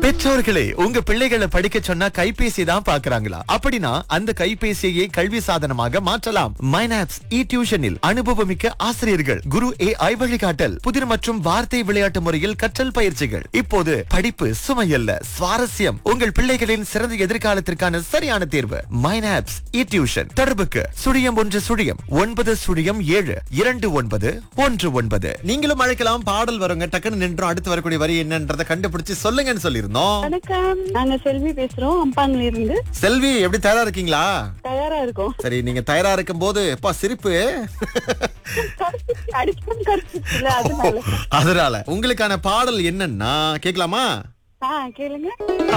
பெற்றோர்களே உங்க பிள்ளைகளை படிக்க சொன்னா கைபேசி தான் பாக்குறாங்களா அப்படின்னா அந்த கைபேசியை கல்வி சாதனமாக மாற்றலாம் மைனாப்ஸ் இ டியூஷனில் அனுபவமிக்க ஆசிரியர்கள் குரு ஏ ஐ வழிகாட்டல் புதிர் மற்றும் வார்த்தை விளையாட்டு முறையில் கற்றல் பயிற்சிகள் இப்போது படிப்பு சுமையல்ல சுவாரஸ்யம் உங்கள் பிள்ளைகளின் சிறந்த எதிர்காலத்திற்கான சரியான தேர்வு மைனாப்ஸ் இ டியூஷன் தொடர்புக்கு சுழியம் ஒன்று சுழியம் ஒன்பது சுழியம் ஏழு இரண்டு ஒன்பது ஒன்று ஒன்பது நீங்களும் அழைக்கலாம் பாடல் வருங்க டக்குன்னு நின்றோம் அடுத்து வரக்கூடிய வரி என்னன்றதை கண்டுபிடிச்சு சொல்லுங்கன்னு சொல்லியிருந்தோம் வணக்கம் நாங்க செல்வி பேசுறோம் அம்பாங்கல இருந்து செல்வி எப்படி தயாரா இருக்கீங்களா தயாரா இருக்கோம் சரி நீங்க தயாரா இருக்கும் போது அப்பா சிரிப்பு அடிச்சும் கருத்து இல்ல அதனால அதனால உங்களுக்கான பாடல் என்னன்னா கேட்கலாமா ஆ கேளுங்க